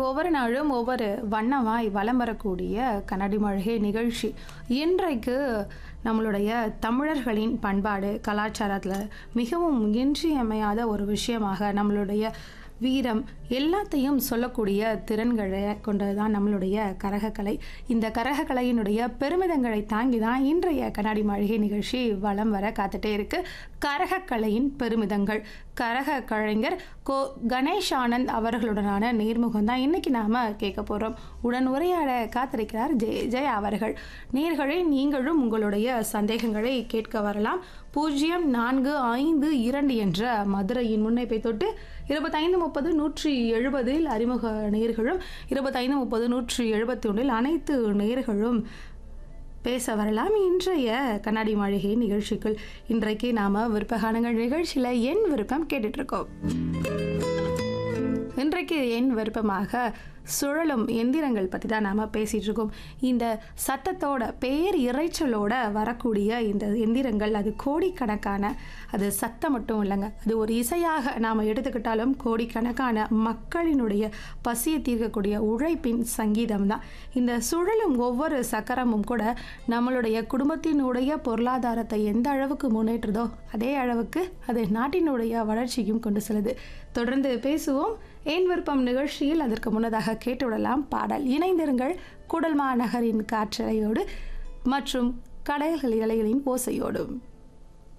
ஒவ்வொரு நாளும் ஒவ்வொரு வண்ணமாய் வலம் வரக்கூடிய கண்ணாடி மழகை நிகழ்ச்சி இன்றைக்கு நம்மளுடைய தமிழர்களின் பண்பாடு கலாச்சாரத்தில் மிகவும் இன்றியமையாத ஒரு விஷயமாக நம்மளுடைய வீரம் எல்லாத்தையும் சொல்லக்கூடிய திறன்களை கொண்டது தான் நம்மளுடைய கரகக்கலை இந்த கரகக்கலையினுடைய பெருமிதங்களை தாங்கி தான் இன்றைய கண்ணாடி மாளிகை நிகழ்ச்சி வலம் வர காத்துட்டே இருக்கு கரகக்கலையின் பெருமிதங்கள் கரக கலைஞர் கோ கணேஷ் ஆனந்த் அவர்களுடனான நேர்முகம் தான் இன்னைக்கு நாம கேட்க போறோம் உடன் உரையாட காத்திருக்கிறார் ஜெய ஜெய அவர்கள் நேர்களை நீங்களும் உங்களுடைய சந்தேகங்களை கேட்க வரலாம் பூஜ்ஜியம் நான்கு ஐந்து இரண்டு என்ற மதுரையின் முன்னைப்பை தொட்டு இருபத்தைந்து முப்பது நூற்றி எழுபதில் அறிமுக நேர்களும் இருபத்தைந்து முப்பது நூற்றி எழுபத்தி ஒன்றில் அனைத்து நேர்களும் பேச வரலாம் இன்றைய கண்ணாடி மாளிகை நிகழ்ச்சிக்குள் இன்றைக்கு நாம விருப்பகானங்கள் நிகழ்ச்சியில் என் விருப்பம் கேட்டுட்டு இருக்கோம் இன்றைக்கு என் விருப்பமாக சுழலும் எந்திரங்கள் பற்றி தான் நாம் பேசிகிட்டு இருக்கோம் இந்த சத்தத்தோட பேர் இறைச்சலோட வரக்கூடிய இந்த எந்திரங்கள் அது கோடிக்கணக்கான அது சத்தம் மட்டும் இல்லைங்க அது ஒரு இசையாக நாம் எடுத்துக்கிட்டாலும் கோடிக்கணக்கான மக்களினுடைய பசியை தீர்க்கக்கூடிய உழைப்பின் சங்கீதம் தான் இந்த சுழலும் ஒவ்வொரு சக்கரமும் கூட நம்மளுடைய குடும்பத்தினுடைய பொருளாதாரத்தை எந்த அளவுக்கு முன்னேற்றுதோ அதே அளவுக்கு அது நாட்டினுடைய வளர்ச்சியும் கொண்டு செல்லுது தொடர்ந்து பேசுவோம் ஏன் விருப்பம் நிகழ்ச்சியில் அதற்கு முன்னதாக கேட்டுவிடலாம் பாடல் இணைந்திருங்கள் குடல்மா நகரின் காற்றலையோடு மற்றும் கடல்கள் இலைகளின் ஓசையோடும்